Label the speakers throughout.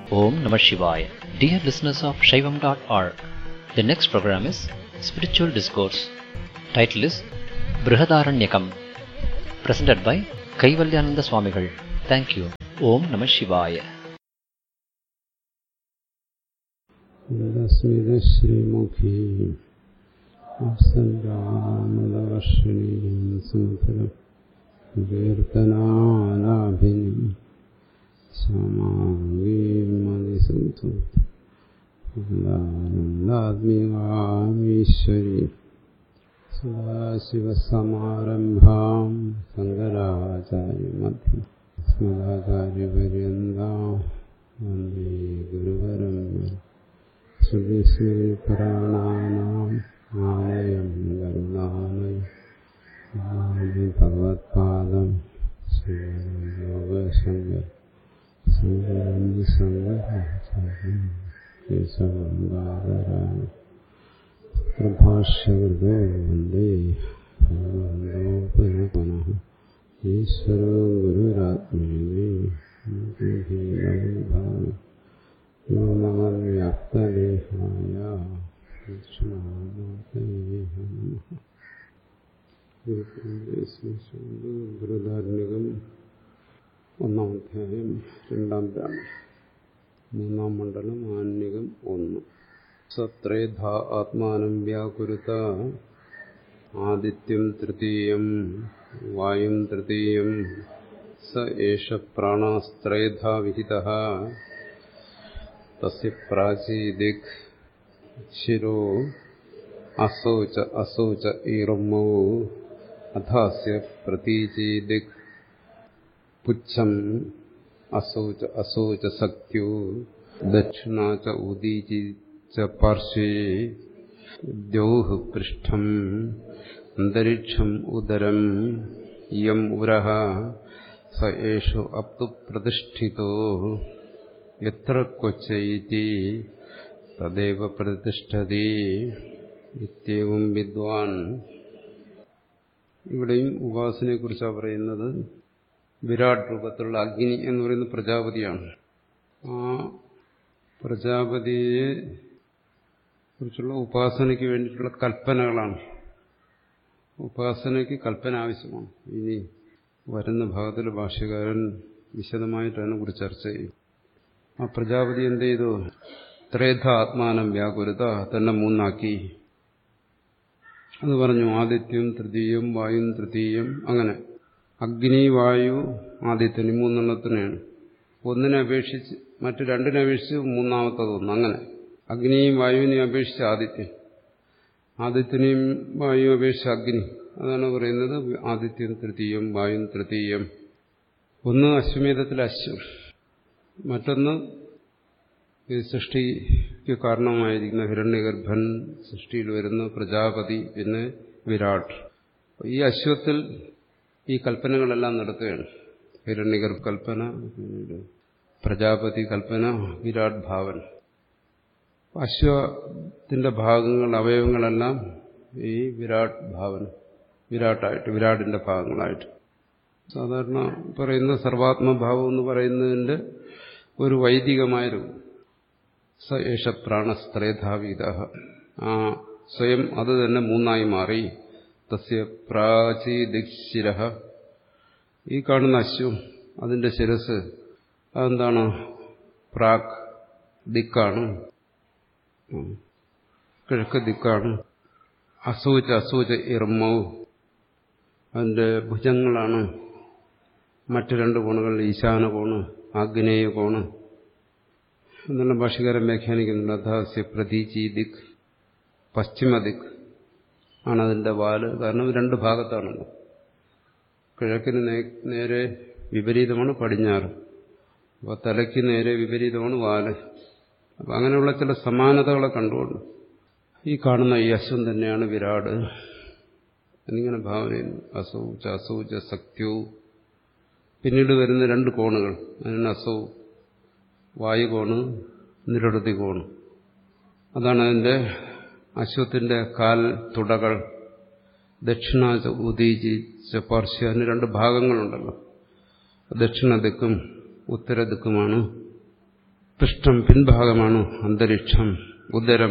Speaker 1: Om Namah Shivaya. Dear listeners of Shaivam.org, the next program is Spiritual Discourse. Title is Brihadaranyakam. Presented by Kaivalyananda Swamigal. Thank you. Om Namah Shivaya.
Speaker 2: സ്മിതശ്രീമുഖീ അപ്സരാമദർശിണീം സുന്ദരം കീർത്തനാലാഭിനിം സമാഗീമതിസംസുന്ദാനന്ദാത്മികാമീശ്വരി സദാശിവസമാരംഭാം ശങ്കരാചാര്യമധ്യം സ്മദാചാര്യപര്യന്താം വന്ദേ ഗുരുപരമ്പര ശ്രുതിസ്മൃതിപുരാണാനാം ആലയം കരുണാലയം ഭഗവത്പാദം ശ്രീയോഗശങ്കർ ശങ്കരാചാര്യ പ്രഭാഷ്യകൃതോ വന്ദേ ഭഗവന്തോ പുനഃ പുനഃ ഈശ്വരോ ഗുരുരാത്മീയേ ഭാവി വ്യാപ്തദേഹായ ഗുരുധാരണികം ഒന്നാം അധ്യായം രണ്ടാം ബ്രാഹ്മണം മൂന്നാം മണ്ഡലം ആന്യകം ഒന്ന് സത്രേധ ആത്മാനം വ്യാകുരുത ആദിത്യം തൃതീയം വായും തൃതീയം സ ഏഷ പ്രാണാസ്ത്രേധ വിഹിത തസ്യ പ്രാചീ ദിക് ശിരോ അസൗ ച അസൗ ച ഈറമ്മൗ അഥാസ്യ പ്രതീചീ ദിക് പുച്ഛം അസൗ ച അസൗ ച സക്ത്യു ദക്ഷിണാ ച ഉദീചി ച പാർശ്വേ ദ്യൗഃ പൃഷ്ഠം അന്തരിക്ഷം ഉദരം യം ഉരഃ സ ഏഷു അപ്തു പ്രതിഷ്ഠിതോ എത്ര ക്വച്ചൈതി തദേവ പ്രതിഷ്ഠതി ഇത്യവും വിദ്വാൻ ഇവിടെയും ഉപാസനയെക്കുറിച്ചാണ് പറയുന്നത് വിരാട് രൂപത്തിലുള്ള അഗ്നി എന്ന് പറയുന്ന പ്രജാപതിയാണ് ആ പ്രജാപതിയെ കുറിച്ചുള്ള ഉപാസനയ്ക്ക് വേണ്ടിയിട്ടുള്ള കൽപ്പനകളാണ് ഉപാസനയ്ക്ക് കൽപ്പന ആവശ്യമാണ് ഇനി വരുന്ന ഭാഗത്തിൽ ഭാഷ്യകാരൻ വിശദമായിട്ട് അതിനെക്കുറിച്ച് ചർച്ച ചെയ്യും ആ പ്രജാപതി എന്ത് ചെയ്തു ത്രേധ ആത്മാനം വ്യാകുലത തന്നെ മൂന്നാക്കി അത് പറഞ്ഞു ആദിത്യം തൃതീയം വായു തൃതീയം അങ്ങനെ അഗ്നി വായു ആദിത്യന് മൂന്നെണ്ണത്തിനാണ് ഒന്നിനെ അപേക്ഷിച്ച് മറ്റു രണ്ടിനെ അപേക്ഷിച്ച് മൂന്നാമത്തതൊന്ന് അങ്ങനെ അഗ്നിയും വായുവിനെയും അപേക്ഷിച്ച് ആദിത്യൻ ആദിത്യനെയും വായു അപേക്ഷിച്ച് അഗ്നി അതാണ് പറയുന്നത് ആദിത്യം തൃതീയം വായു തൃതീയം ഒന്ന് അശ്വമേധത്തിൽ അശ്വം മറ്റൊന്ന് ഈ സൃഷ്ടിക്ക് കാരണമായിരിക്കുന്ന ഹിരണ്യഗർഭൻ സൃഷ്ടിയിൽ വരുന്ന പ്രജാപതി പിന്നെ വിരാട് ഈ അശ്വത്തിൽ ഈ കൽപ്പനകളെല്ലാം നടത്തുകയാണ് ഹിരണ്യഗർഭ കൽപ്പന പിന്നീട് പ്രജാപതി കൽപ്പന വിരാട് ഭാവൻ അശ്വത്തിന്റെ ഭാഗങ്ങൾ അവയവങ്ങളെല്ലാം ഈ വിരാട് ഭാവൻ വിരാട്ടായിട്ട് വിരാടിന്റെ ഭാഗങ്ങളായിട്ട് സാധാരണ പറയുന്ന സർവാത്മഭാവം എന്ന് പറയുന്നതിന്റെ ഒരു വൈദികമായ രൂപം സ ഏഷ പ്രാണസ്ത്രേധാവീത ആ സ്വയം അത് തന്നെ മൂന്നായി മാറി തസ്യ പ്രാചീദിശിര ഈ കാണുന്ന അശ്വം അതിന്റെ ശിരസ് അതെന്താണ് പ്രാക് ദിക്കാണ് കിഴക്ക് ദിക്കാണ് അസൂച അസൂച ഇറമ്മവും അതിന്റെ ഭുജങ്ങളാണ് മറ്റു രണ്ട് കോണുകൾ ഈശാന കോണ് ആഗ്നേയ കോണ് എന്നെല്ലാം ഭാഷകാരൻ വ്യാഖ്യാനിക്കുന്നുണ്ട് അധാസ്യ പ്രതീചി ദിക് പശ്ചിമ ദിക് ആണ് അതിന്റെ വാല് കാരണം രണ്ട് ഭാഗത്താണല്ലോ കിഴക്കിന് നേരെ വിപരീതമാണ് പടിഞ്ഞാറ് അപ്പോൾ തലയ്ക്ക് നേരെ വിപരീതമാണ് വാല് അപ്പം അങ്ങനെയുള്ള ചില സമാനതകളെ കണ്ടുകൊണ്ട് ഈ കാണുന്ന ഈ അശ്വം തന്നെയാണ് വിരാട് എന്നിങ്ങനെ ഭാവന ചെയ്യുന്നു അസൗച അസൗച സക്ത്യു പിന്നീട് വരുന്ന രണ്ട് കോണുകൾ അതിനാണ് അസൗ വായുകോണ് നിരടുതി കോണ് അതാണ് അതിൻ്റെ അശ്വത്തിന്റെ കാൽ തുടകൾ ദക്ഷിണ ഉദീജി പാർശ്വ അതിന് രണ്ട് ഭാഗങ്ങളുണ്ടല്ലോ ദക്ഷിണ ദിക്കും ഉത്തര ദിക്കുമാണ് പൃഷ്ഠം പിൻഭാഗമാണ് അന്തരീക്ഷം ഉദരം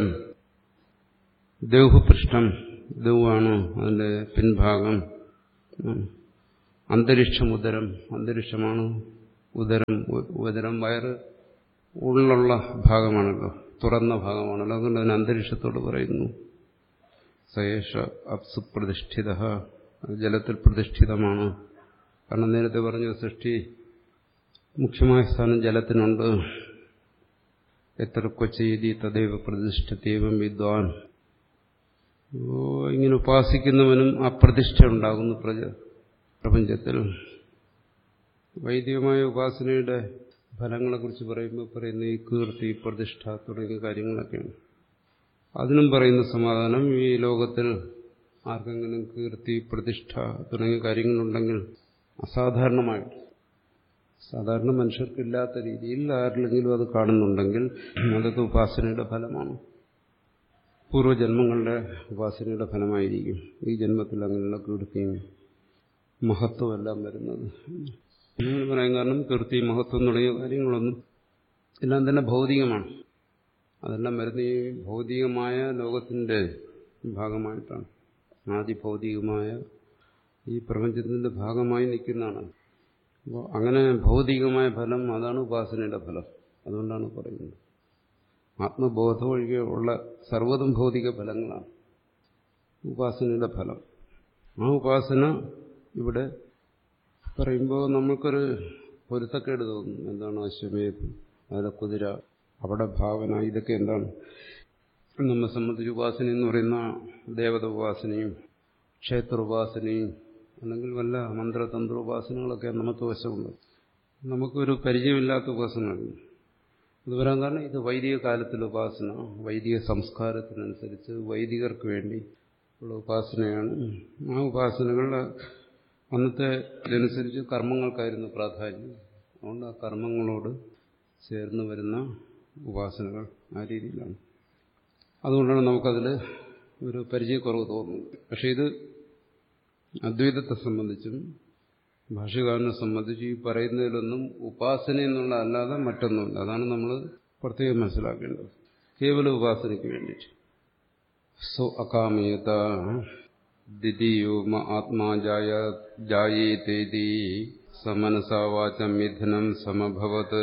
Speaker 2: ദേഹുപൃഷ്ഠം ദേവാണ് അതിന്റെ പിൻഭാഗം അന്തരീക്ഷം ഉദരം അന്തരീക്ഷമാണ് ഉദരം ഉദരം വയറ് ഉള്ളുള്ള ഭാഗമാണല്ലോ തുറന്ന ഭാഗമാണല്ലോ അതുകൊണ്ട് അതിന് അന്തരീക്ഷത്തോട് പറയുന്നു സയേഷ അപ്സു പ്രതിഷ്ഠിത ജലത്തിൽ പ്രതിഷ്ഠിതമാണ് കാരണം നേരത്തെ പറഞ്ഞു സൃഷ്ടി മുഖ്യമായ സ്ഥാനം ജലത്തിനുണ്ട് എത്ര കൊച്ചെയ്തി തദൈവ പ്രതിഷ്ഠതേവം വിദ്വാൻ ഇങ്ങനെ ഉപാസിക്കുന്നവനും ആ പ്രതിഷ്ഠ ഉണ്ടാകുന്നു പ്രജ പ്രപഞ്ചത്തിൽ വൈദികമായ ഉപാസനയുടെ ഫലങ്ങളെക്കുറിച്ച് പറയുമ്പോൾ പറയുന്ന ഈ കീർത്തി പ്രതിഷ്ഠ തുടങ്ങിയ കാര്യങ്ങളൊക്കെയാണ് അതിനും പറയുന്ന സമാധാനം ഈ ലോകത്തിൽ ആർക്കെങ്കിലും കീർത്തി പ്രതിഷ്ഠ തുടങ്ങിയ കാര്യങ്ങളുണ്ടെങ്കിൽ അസാധാരണമായിട്ട് സാധാരണ മനുഷ്യർക്കില്ലാത്ത രീതിയിൽ ആരിലെങ്കിലും അത് കാണുന്നുണ്ടെങ്കിൽ അതൊക്കെ ഉപാസനയുടെ ഫലമാണ് പൂർവ്വജന്മങ്ങളുടെ ഉപാസനയുടെ ഫലമായിരിക്കും ഈ ജന്മത്തിൽ അങ്ങനെയുള്ള കീർത്തിയും മഹത്വമെല്ലാം വരുന്നത് അങ്ങനെ പറയാൻ കാരണം കീർത്തി മഹത്വം തുടങ്ങിയ കാര്യങ്ങളൊന്നും എല്ലാം തന്നെ ഭൗതികമാണ് അതെല്ലാം വരുന്ന ഈ ഭൗതികമായ ലോകത്തിന്റെ ഭാഗമായിട്ടാണ് ആദിഭൗതികമായ ഈ പ്രപഞ്ചത്തിന്റെ ഭാഗമായി നിൽക്കുന്നതാണ് അപ്പോൾ അങ്ങനെ ഭൗതികമായ ഫലം അതാണ് ഉപാസനയുടെ ഫലം അതുകൊണ്ടാണ് പറയുന്നത് ആത്മബോധം ഒഴികെ ഉള്ള സർവ്വതും ഭൗതിക ഫലങ്ങളാണ് ഉപാസനയുടെ ഫലം ആ ഉപാസന ഇവിടെ പറയുമ്പോൾ നമ്മൾക്കൊരു പൊരുത്തക്കേട് തോന്നുന്നു എന്താണ് അശ്വമേധം അതിലെ കുതിര അവിടെ ഭാവന ഇതൊക്കെ എന്താണ് നമ്മെ സംബന്ധിച്ച് ഉപാസന എന്ന് പറയുന്ന ദേവത ഉപാസനയും ക്ഷേത്ര ഉപാസനയും അല്ലെങ്കിൽ വല്ല മന്ത്രതന്ത്ര ഉപാസനകളൊക്കെ നമുക്ക് വശമുണ്ട് നമുക്കൊരു പരിചയമില്ലാത്ത ഉപാസനകൾ ഇത് വരാൻ കാരണം ഇത് വൈദിക കാലത്തിലെ ഉപാസന വൈദിക സംസ്കാരത്തിനനുസരിച്ച് വൈദികർക്ക് വേണ്ടി ഉള്ള ഉപാസനയാണ് ആ ഉപാസനകൾ അന്നത്തെ ഇതനുസരിച്ച് കർമ്മങ്ങൾക്കായിരുന്നു പ്രാധാന്യം അതുകൊണ്ട് ആ കർമ്മങ്ങളോട് ചേർന്ന് വരുന്ന ഉപാസനകൾ ആ രീതിയിലാണ് അതുകൊണ്ടാണ് നമുക്കതിൽ ഒരു പരിചയക്കുറവ് തോന്നുന്നത് പക്ഷെ ഇത് അദ്വൈതത്തെ സംബന്ധിച്ചും ഭാഷകാരനെ സംബന്ധിച്ച് ഈ പറയുന്നതിലൊന്നും ഉപാസന എന്നുള്ള അല്ലാതെ മറ്റൊന്നുമില്ല അതാണ് നമ്മൾ പ്രത്യേകം മനസ്സിലാക്കേണ്ടത് കേവല ഉപാസനയ്ക്ക് വേണ്ടിയിട്ട് സോ അകാമയത ദ്വിതീയോ ആത്മാ ജായ ജായേതേതി സമനസാ വാച മിഥുനം സമഭവത്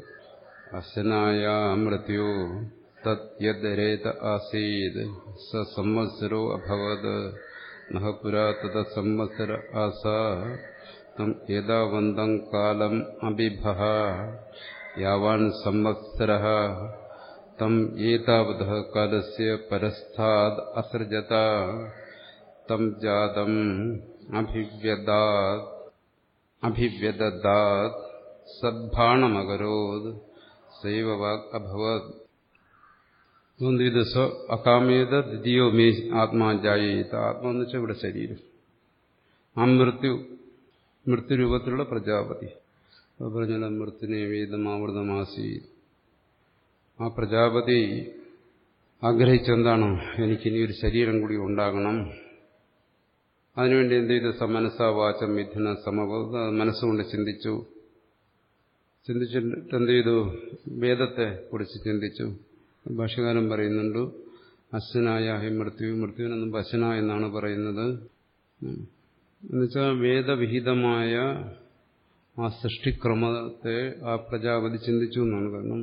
Speaker 2: അശനായ മൃത്യു തത് യദ്രേത ആസീത് സ സംവത്സരോ അഭവത് നഹ പുരാ തത സംവത്സര ആസ തം ഏതാവന്തം കാലം അഭിഭ യാവാൻ സംവത്സര തം ഏതാവത കാലസ്യ പരസ്ഥാദ് അസൃജത തം ജാതം അഭിവ്യദാത് അഭിവ്യദാത് സദ്ഭാണമകരോത് സൈവ വാക് അഭവത് ഇത് സ്വ അകാമേത ദ്വിതീയോ മേ ആത്മാ ജായേത ആത്മാ എന്ന് വെച്ചാൽ ഇവിടെ ശരീരം ആ മൃത്യു മൃത്യുരൂപത്തിലുള്ള പ്രജാപതി പറഞ്ഞാൽ മൃത്യുനെ വേദമാവൃതമാസി ആ പ്രജാപതി ആഗ്രഹിച്ചെന്താണ് എനിക്കിനി ഒരു ശരീരം കൂടി ഉണ്ടാകണം അതിനുവേണ്ടി എന്ത് ചെയ്തു സമനസാ വാചം മിഥുന സമബോധ മനസ്സുകൊണ്ട് ചിന്തിച്ചു ചിന്തിച്ചിട്ട് എന്ത് ചെയ്തു വേദത്തെ കുറിച്ച് ചിന്തിച്ചു ഭാഷകാരൻ പറയുന്നുണ്ട് അശ്വനായ ഹി മൃത്യു മൃത്യുവിനൊന്നും പശന എന്നാണ് പറയുന്നത് എന്നുവെച്ചാൽ വേദവിഹിതമായ ആ സൃഷ്ടിക്രമത്തെ ആ പ്രജാപതി ചിന്തിച്ചു എന്നാണ് കാരണം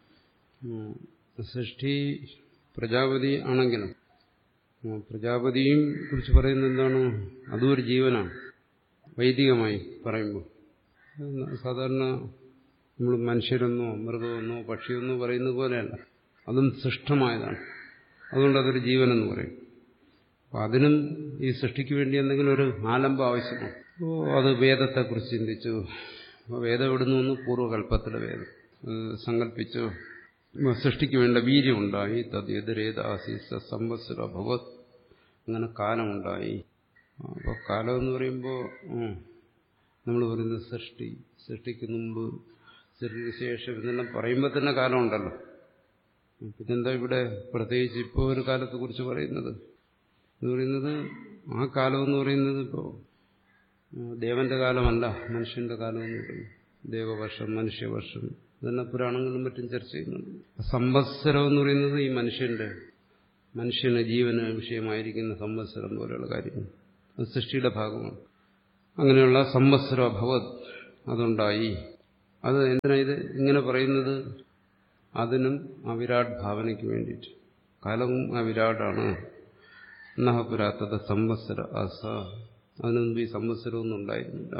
Speaker 2: സൃഷ്ടി പ്രജാപതി ആണെങ്കിലും പ്രജാപതിയും കുറിച്ച് പറയുന്നത് എന്താണ് അതും ഒരു ജീവനാണ് വൈദികമായി പറയുമ്പോൾ സാധാരണ നമ്മൾ മനുഷ്യരെന്നോ മൃഗമെന്നോ പക്ഷിയെന്നോ പറയുന്നത് പോലെയല്ല അതും സൃഷ്ടമായതാണ് അതുകൊണ്ട് അതൊരു ജീവനെന്ന് പറയും അപ്പം അതിനും ഈ സൃഷ്ടിക്ക് വേണ്ടി എന്തെങ്കിലും ഒരു ആലംബം ആവശ്യമാണ് അപ്പോൾ അത് വേദത്തെക്കുറിച്ച് ചിന്തിച്ചു വേദം എവിടുന്നു വന്നു പൂർവ്വകൽപ്പത്തിലെ വേദം സങ്കല്പിച്ചു സൃഷ്ടിക്ക് വേണ്ട വീര്യമുണ്ടായി തദ്യതരേതാസീസ സംവത്സര ഭഗവത് അങ്ങനെ കാലമുണ്ടായി അപ്പോൾ കാലം എന്ന് പറയുമ്പോൾ നമ്മൾ പറയുന്നത് സൃഷ്ടി സൃഷ്ടിക്ക് മുമ്പ് സൃഷ്ടിക്ക് ശേഷം ഇതെല്ലാം പറയുമ്പോൾ തന്നെ കാലമുണ്ടല്ലോ പിന്നെന്താ ഇവിടെ പ്രത്യേകിച്ച് ഇപ്പോൾ ഒരു കാലത്തെ കുറിച്ച് പറയുന്നത് എന്ന് പറയുന്നത് ആ കാലം എന്ന് പറയുന്നത് ഇപ്പോൾ ദേവന്റെ കാലമല്ല മനുഷ്യന്റെ കാലം എന്ന് പറയുന്നത് ദേവവർഷം മനുഷ്യവർഷം ഇതെല്ലാം പുരാണങ്ങളിലും മറ്റും ചർച്ച ചെയ്യുന്നുണ്ട് സംവത്സരം എന്ന് പറയുന്നത് ഈ മനുഷ്യന്റെ മനുഷ്യന് ജീവന് വിഷയമായിരിക്കുന്ന സംവത്സരം പോലെയുള്ള കാര്യങ്ങൾ അത് സൃഷ്ടിയുടെ ഭാഗമാണ് അങ്ങനെയുള്ള സംവത്സര ഭവത് അതുണ്ടായി അത് എന്തിനാ ഇത് ഇങ്ങനെ പറയുന്നത് അതിനും ആ വിരാട് ഭാവനയ്ക്ക് വേണ്ടിയിട്ട് കാലവും ആ വിരാടാണ് നഹപുരാത്തത സംവത്സര അസ അതിനു മുമ്പ് ഈ സംവത്സരമൊന്നും ഉണ്ടായിരുന്നില്ല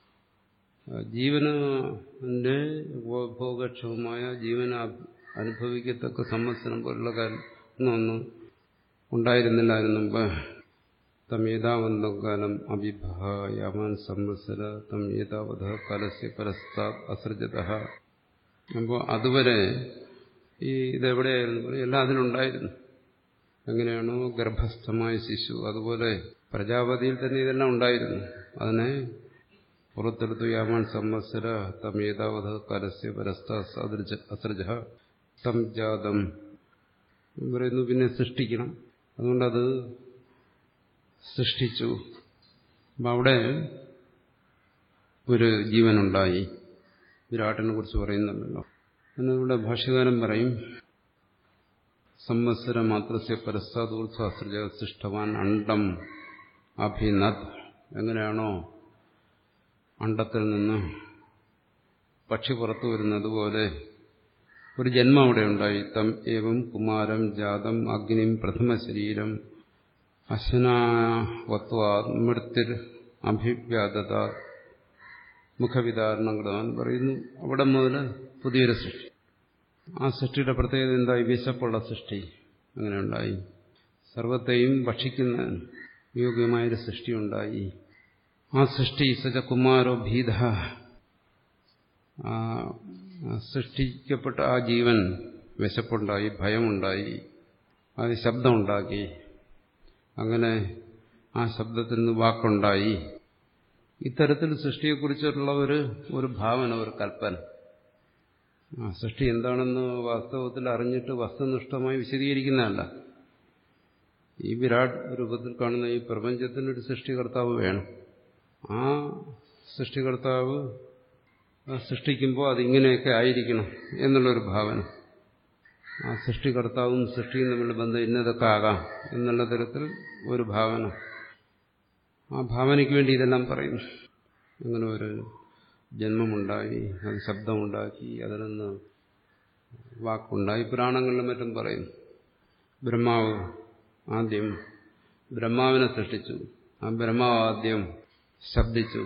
Speaker 2: ജീവനന്റെ ഉപഭോഗക്ഷമമായ ജീവന അനുഭവിക്കത്തക്ക സംവത്സരം പോലുള്ള കാര്യമൊന്നും ഉണ്ടായിരുന്നില്ല അതിനു മുമ്പ് തം ഏതാവന്തം കാലം അഭിഭായാമാൻ സംവത്സര തം ഏതാവത കാലസ്യ പരസ്താ അസൃജത അപ്പോൾ അതുവരെ ഈ ഇതെവിടെയായിരുന്നു പറയും എല്ലാം അതിലുണ്ടായിരുന്നു എങ്ങനെയാണോ ഗർഭസ്ഥമായ ശിശു അതുപോലെ പ്രജാപതിയിൽ തന്നെ ഇതെല്ലാം ഉണ്ടായിരുന്നു അതിനെ പുറത്തെടുത്തു യാമാൻ സംവത്സര തം ഏതാവത കാലസ്യ പരസ്ത അസൃജ തം ജാതം പറയുന്നു പിന്നെ സൃഷ്ടിക്കണം അതുകൊണ്ടത് സൃഷ്ടിച്ചു അപ്പം അവിടെ ഒരു ജീവനുണ്ടായി വിരാട്ടിനെ കുറിച്ച് പറയുന്നുണ്ടല്ലോ എന്നിവിടെ ഭാഷ്യകാരൻ പറയും സംവത്സര മാത്രസ്യ പരസ്താദൂർധ്വാസൃജ സൃഷ്ടവാൻ അണ്ടം അഭിനത് എങ്ങനെയാണോ അണ്ടത്തിൽ നിന്ന് പക്ഷി പുറത്തു വരുന്നത് പോലെ ഒരു ജന്മം അവിടെ ഉണ്ടായി തം ഏവം കുമാരം ജാതം അഗ്നിം പ്രഥമ ശരീരം അശ്വനാവത്വാത്മൃത്തിർ അഭിവ്യാതത മുഖവിധാരണങ്ങളാൻ പറയുന്നു അവിടെ മുതൽ പുതിയൊരു സൃഷ്ടി ആ സൃഷ്ടിയുടെ പ്രത്യേകത എന്തായി വിശപ്പുള്ള സൃഷ്ടി അങ്ങനെ ഉണ്ടായി സർവത്തെയും ഭക്ഷിക്കുന്ന യോഗ്യമായൊരു സൃഷ്ടി ഉണ്ടായി ആ സൃഷ്ടി സജ കുമാരോ ഭീത സൃഷ്ടിക്കപ്പെട്ട ആ ജീവൻ വിശപ്പുണ്ടായി ഭയമുണ്ടായി അത് ശബ്ദമുണ്ടാക്കി അങ്ങനെ ആ ശബ്ദത്തിൽ നിന്ന് വാക്കുണ്ടായി ഇത്തരത്തിൽ സൃഷ്ടിയെക്കുറിച്ചുള്ള ഒരു ഒരു ഭാവന ഒരു കൽപ്പന ആ സൃഷ്ടി എന്താണെന്ന് വാസ്തവത്തിൽ അറിഞ്ഞിട്ട് വസ്തുനിഷ്ഠമായി വിശദീകരിക്കുന്നതല്ല ഈ വിരാട് രൂപത്തിൽ കാണുന്ന ഈ പ്രപഞ്ചത്തിനൊരു സൃഷ്ടികർത്താവ് വേണം ആ സൃഷ്ടികർത്താവ് സൃഷ്ടിക്കുമ്പോൾ അതിങ്ങനെയൊക്കെ ആയിരിക്കണം എന്നുള്ളൊരു ഭാവന ആ സൃഷ്ടികർത്താവും സൃഷ്ടിയും തമ്മിലുള്ള ബന്ധം ഇന്നതൊക്കെ ആകാം എന്നുള്ള തരത്തിൽ ഒരു ഭാവന ആ ഭാവനയ്ക്ക് വേണ്ടി ഇതെല്ലാം പറയുന്നു അങ്ങനെ ഒരു ജന്മമുണ്ടായി അത് ശബ്ദമുണ്ടാക്കി അതിൽ നിന്ന് വാക്കുണ്ടായി പുരാണങ്ങളിലും മറ്റും പറയുന്നു ബ്രഹ്മാവ് ആദ്യം ബ്രഹ്മാവിനെ സൃഷ്ടിച്ചു ആ ബ്രഹ്മാവ് ആദ്യം ശബ്ദിച്ചു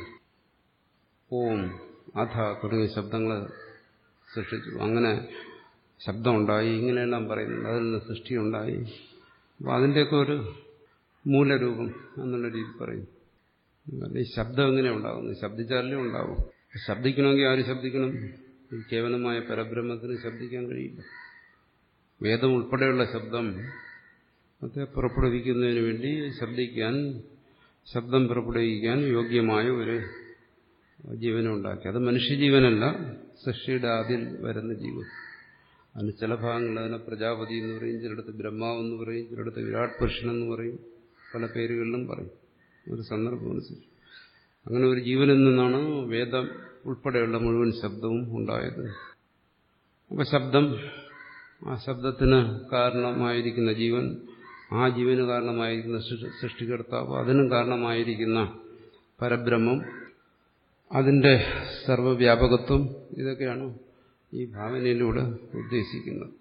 Speaker 2: ഓം അഥ തുടങ്ങിയ ശബ്ദങ്ങൾ സൃഷ്ടിച്ചു അങ്ങനെ ശബ്ദമുണ്ടായി ഇങ്ങനെയെല്ലാം പറയുന്നുണ്ട് അതിൽ നിന്ന് സൃഷ്ടിയുണ്ടായി അപ്പോൾ അതിൻ്റെയൊക്കെ ഒരു മൂലരൂപം എന്നുള്ള രീതി പറയും ഈ ശബ്ദം എങ്ങനെ ഉണ്ടാകുന്നു ശബ്ദിച്ചാലേ ഉണ്ടാവും ശബ്ദിക്കണമെങ്കിൽ ആര് ശബ്ദിക്കണം ഈ കേവലമായ പരബ്രഹ്മത്തിന് ശബ്ദിക്കാൻ കഴിയില്ല വേദം ഉൾപ്പെടെയുള്ള ശബ്ദം അത് പുറപ്പെടുവിക്കുന്നതിന് വേണ്ടി ശബ്ദിക്കാൻ ശബ്ദം പുറപ്പെടുവിക്കാൻ യോഗ്യമായ ഒരു ജീവനുണ്ടാക്കി അത് മനുഷ്യജീവനല്ല സൃഷ്ടിയുടെ ആദ്യം വരുന്ന ജീവൻ അതിന് ചില ഭാഗങ്ങൾ അതിനെ പ്രജാപതി എന്ന് പറയും ചിലടത്ത് ബ്രഹ്മാവ് എന്ന് പറയും ചിലടത്ത് വിരാട് പുരുഷൻ എന്ന് പറയും പല പേരുകളിലും പറയും ഒരു സന്ദർഭം അനുസരിച്ച് അങ്ങനെ ഒരു ജീവനിൽ നിന്നാണ് വേദം ഉൾപ്പെടെയുള്ള മുഴുവൻ ശബ്ദവും ഉണ്ടായത് അപ്പം ശബ്ദം ആ ശബ്ദത്തിന് കാരണമായിരിക്കുന്ന ജീവൻ ആ ജീവന് കാരണമായിരിക്കുന്ന സൃഷ്ടികർത്താവ് അതിനും കാരണമായിരിക്കുന്ന പരബ്രഹ്മം അതിൻ്റെ സർവവ്യാപകത്വം ഇതൊക്കെയാണ് ഈ ഭാവനയിലൂടെ ഉദ്ദേശിക്കുന്നത്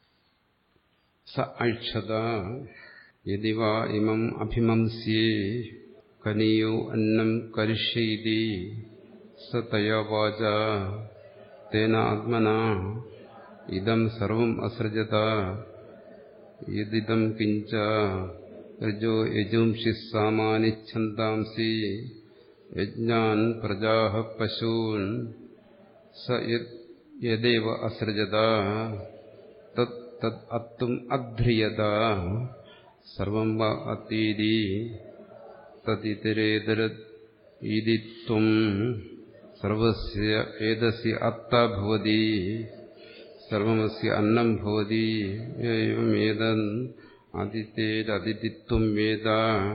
Speaker 2: സ ഐക്ഷത യതിവ ഇമം അഭിമംസ്യേ കനിയോ അന്നം കരിഷ്യതി സ തയാ വാച തേന ആത്മന ഇതം സർവം അസൃജത യദിദം കിഞ്ച രജോ യജുംഷി സാമാനിച്ഛന്താംസി യജ്ഞാൻ പ്രജാ പശൂൻ സ യദേവ അസൃജത തത് തത് അത്തും അധ്രിയത സർവം വ അത്തീതി തദിതരേതര ഈദിത്വം സർവസ്യ ഏതസ്യ അത്ത ഭവതി സർവമസ്യ അന്നം ഭവതി ഏവമേതൻ അതിഥേരതിഥിത്വം വേദ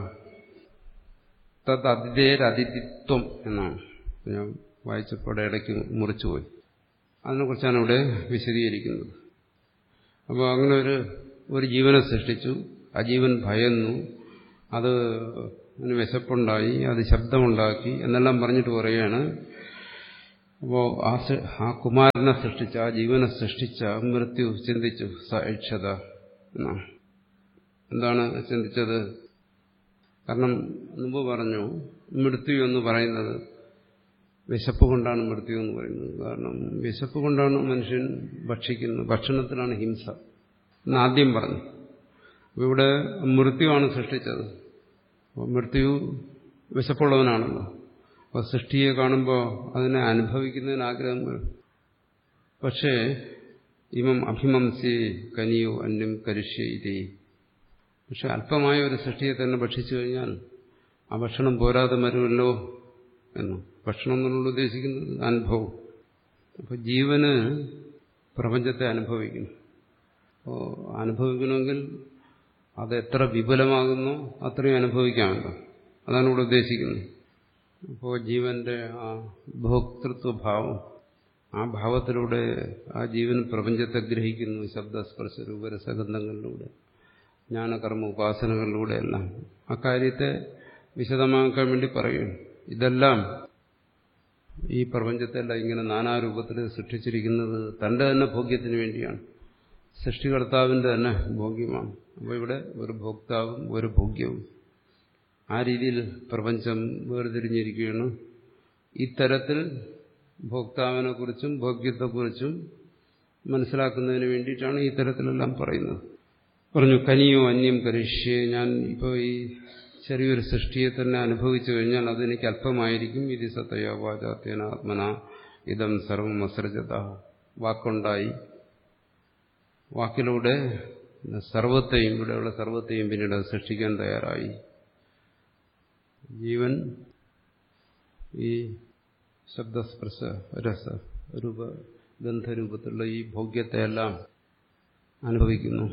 Speaker 2: തത് അതിഥേരതിഥിത്വം എന്നാണ് ഞാൻ വായിച്ചപ്പോൾ ഇടയ്ക്ക് മുറിച്ചുപോയി അതിനെക്കുറിച്ചാണ് ഇവിടെ വിശദീകരിക്കുന്നത് അപ്പോൾ അങ്ങനെ ഒരു ഒരു ജീവനെ സൃഷ്ടിച്ചു ആ ജീവൻ ഭയന്നു അത് അതിന് വിശപ്പുണ്ടായി അത് ശബ്ദമുണ്ടാക്കി എന്നെല്ലാം പറഞ്ഞിട്ട് പറയുകയാണ് അപ്പോൾ ആ ആ കുമാരനെ സൃഷ്ടിച്ച ആ ജീവനെ സൃഷ്ടിച്ച മൃത്യു ചിന്തിച്ചു സൈക്ഷത എന്നാണ് എന്താണ് ചിന്തിച്ചത് കാരണം മുമ്പ് പറഞ്ഞു മൃത്യു എന്ന് പറയുന്നത് വിശപ്പ് കൊണ്ടാണ് മൃത്യു എന്ന് പറയുന്നത് കാരണം വിശപ്പ് കൊണ്ടാണ് മനുഷ്യൻ ഭക്ഷിക്കുന്നത് ഭക്ഷണത്തിലാണ് ഹിംസ എന്ന് ആദ്യം പറഞ്ഞു അപ്പോൾ ഇവിടെ മൃത്യുവാണ് സൃഷ്ടിച്ചത് അപ്പോൾ മൃത്യു വിശപ്പുള്ളവനാണല്ലോ അപ്പോൾ സൃഷ്ടിയെ കാണുമ്പോൾ അതിനെ അനുഭവിക്കുന്നതിന് ആഗ്രഹം വരും പക്ഷേ ഇമം അഭിമംസി കനിയോ അന്യം കരിഷ്യയിതേ പക്ഷെ അല്പമായ ഒരു സൃഷ്ടിയെ തന്നെ ഭക്ഷിച്ചു കഴിഞ്ഞാൽ ആ ഭക്ഷണം പോരാതെ വരുമല്ലോ എന്ന് ഭക്ഷണം എന്നുള്ള ഉദ്ദേശിക്കുന്നത് അനുഭവം അപ്പോൾ ജീവന് പ്രപഞ്ചത്തെ അനുഭവിക്കണം അപ്പോൾ അനുഭവിക്കണമെങ്കിൽ അത് എത്ര വിപുലമാകുന്നോ അത്രയും അനുഭവിക്കാമല്ലോ അതാണ് ഇവിടെ ഉദ്ദേശിക്കുന്നത് അപ്പോൾ ജീവന്റെ ആ ഭോക്തൃത്വഭാവം ആ ഭാവത്തിലൂടെ ആ ജീവൻ പ്രപഞ്ചത്തെ ഗ്രഹിക്കുന്നു ശബ്ദസ്പർശ രൂപരസഗന്ധങ്ങളിലൂടെ ജ്ഞാനകർമ്മ ഉപാസനകളിലൂടെയെല്ലാം ആ കാര്യത്തെ വിശദമാക്കാൻ വേണ്ടി പറയുന്നു ഇതെല്ലാം ഈ പ്രപഞ്ചത്തെല്ലാം ഇങ്ങനെ നാനാരൂപത്തിൽ സൃഷ്ടിച്ചിരിക്കുന്നത് തന്റെ തന്നെ ഭോഗ്യത്തിന് വേണ്ടിയാണ് സൃഷ്ടികർത്താവിന്റെ തന്നെ ഭോഗ്യമാണ് അപ്പോൾ ഇവിടെ ഒരു ഭോക്താവും ഒരു ഭോഗ്യവും ആ രീതിയിൽ പ്രപഞ്ചം വേർതിരിഞ്ഞിരിക്കുകയാണ് ഇത്തരത്തിൽ ഭോക്താവിനെക്കുറിച്ചും ഭോഗ്യത്തെക്കുറിച്ചും മനസ്സിലാക്കുന്നതിന് വേണ്ടിയിട്ടാണ് ഈ തരത്തിലെല്ലാം പറയുന്നത് പറഞ്ഞു കനിയോ അന്യം കരിഷ്യേ ഞാൻ ഇപ്പോൾ ഈ ചെറിയൊരു സൃഷ്ടിയെ തന്നെ അനുഭവിച്ചു കഴിഞ്ഞാൽ അതെനിക്ക് അല്പമായിരിക്കും ഇത് സത്തയോ വാചാത്യേന ആത്മന ഇതം സർവം അസൃജത വാക്കുണ്ടായി വാക്കിലൂടെ സർവത്തെയും ഇവിടെയുള്ള സർവത്തെയും പിന്നീട് സൃഷ്ടിക്കാൻ തയ്യാറായി ജീവൻ ഈ ശബ്ദസ്പർശ രസ രൂപ ഗന്ധരൂപത്തിലുള്ള ഈ ഭോഗ്യത്തെയെല്ലാം അനുഭവിക്കുന്നു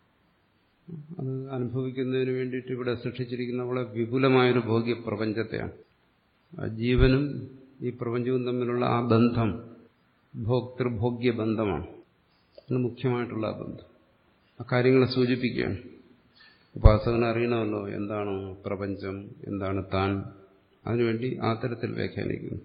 Speaker 2: അത് അനുഭവിക്കുന്നതിന് വേണ്ടിയിട്ട് ഇവിടെ സൃഷ്ടിച്ചിരിക്കുന്ന വളരെ വിപുലമായൊരു ഭോഗ്യ പ്രപഞ്ചത്തെയാണ് ആ ജീവനും ഈ പ്രപഞ്ചവും തമ്മിലുള്ള ആ ബന്ധം ഭോക്തൃഭോഗ്യ ബന്ധമാണ് അത് മുഖ്യമായിട്ടുള്ള ആ ബന്ധം ആ കാര്യങ്ങളെ സൂചിപ്പിക്കുകയാണ് ഉപാസകന് അറിയണമല്ലോ എന്താണ് പ്രപഞ്ചം എന്താണ് താൻ അതിനുവേണ്ടി ആ തരത്തിൽ വ്യാഖ്യാനിക്കുന്നു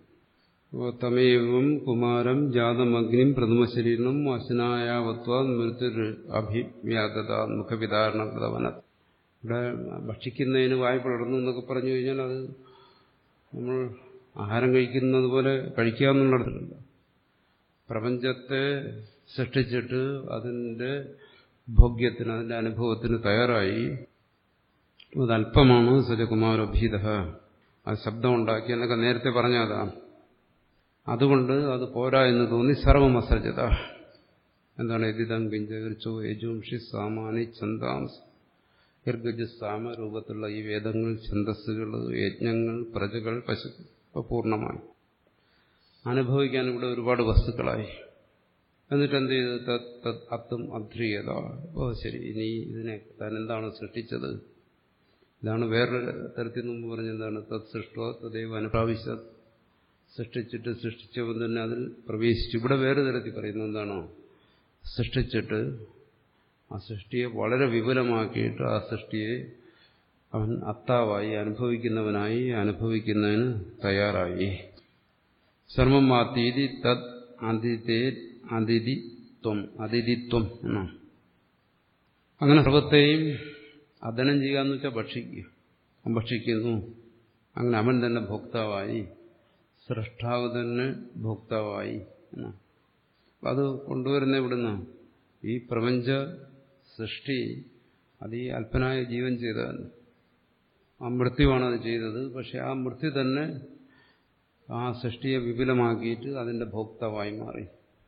Speaker 2: തമേവം കുമാരം ജാതമഗ്നിം പ്രഥമശരീരം വശനായാവത്വ മൃത്യു അഭിവ്യാതത മുഖവിധാരണ കൃതവന ഇവിടെ ഭക്ഷിക്കുന്നതിന് വായ പിളർന്നു എന്നൊക്കെ പറഞ്ഞു കഴിഞ്ഞാൽ അത് നമ്മൾ ആഹാരം കഴിക്കുന്നത് പോലെ കഴിക്കാമെന്നുള്ളതല്ല പ്രപഞ്ചത്തെ സൃഷ്ടിച്ചിട്ട് അതിൻ്റെ ഭോഗ്യത്തിന് അതിൻ്റെ അനുഭവത്തിന് തയ്യാറായി അതല്പമാണ് സജകുമാരഭീത ആ ശബ്ദമുണ്ടാക്കി എന്നൊക്കെ നേരത്തെ പറഞ്ഞതാണ് അതുകൊണ്ട് അത് പോരാ എന്ന് തോന്നി സർവമസർജത എന്താണ് എതിതം കിഞ്ചോ യജുംഷി സാമാനി ഛന്ദാംസ് ഗർഗജ സാമ രൂപത്തിലുള്ള ഈ വേദങ്ങൾ ഛന്ദസ്സുകൾ യജ്ഞങ്ങൾ പ്രജകൾ പശു പൂർണ്ണമായി അനുഭവിക്കാൻ ഇവിടെ ഒരുപാട് വസ്തുക്കളായി എന്നിട്ട് എന്ത് ചെയ്തു തത് അത്തും അധ്രീയത ഓ ശരി ഇനി ഇതിനെ താൻ എന്താണ് സൃഷ്ടിച്ചത് ഇതാണ് വേറൊരു തരത്തിൽ മുമ്പ് പറഞ്ഞെന്താണ് തത് സൃഷ്ടോ തദൈവ അനുപ്രാവശ്യ സൃഷ്ടിച്ചിട്ട് സൃഷ്ടിച്ചവൻ തന്നെ അതിൽ പ്രവേശിച്ചു ഇവിടെ വേറെ തരത്തിൽ പറയുന്നത് എന്താണോ സൃഷ്ടിച്ചിട്ട് ആ സൃഷ്ടിയെ വളരെ വിപുലമാക്കിയിട്ട് ആ സൃഷ്ടിയെ അവൻ അത്താവായി അനുഭവിക്കുന്നവനായി അനുഭവിക്കുന്നതിന് തയ്യാറായി സർവം മാത്തീതി തത് അതിഥേ അതിഥിത്വം അതിഥിത്വം എന്നാണ് അങ്ങനെ സർവത്തെയും അദനം ചെയ്യുക എന്ന് വെച്ചാൽ ഭക്ഷിക്കുക അവൻ ഭക്ഷിക്കുന്നു അങ്ങനെ അവൻ തന്നെ ഭോക്താവായി സൃഷ്ടാവ് തന്നെ ഭോക്താവായി എന്നാണ് അത് കൊണ്ടുവരുന്ന ഇവിടുന്ന് ഈ പ്രപഞ്ച സൃഷ്ടി അത് ഈ അല്പനായ ജീവൻ ചെയ്തതാണ് ആ മൃത്യുവാണ് അത് ചെയ്തത് പക്ഷെ ആ മൃത്യു തന്നെ ആ സൃഷ്ടിയെ വിപുലമാക്കിയിട്ട് അതിൻ്റെ ഭോക്താവായി മാറി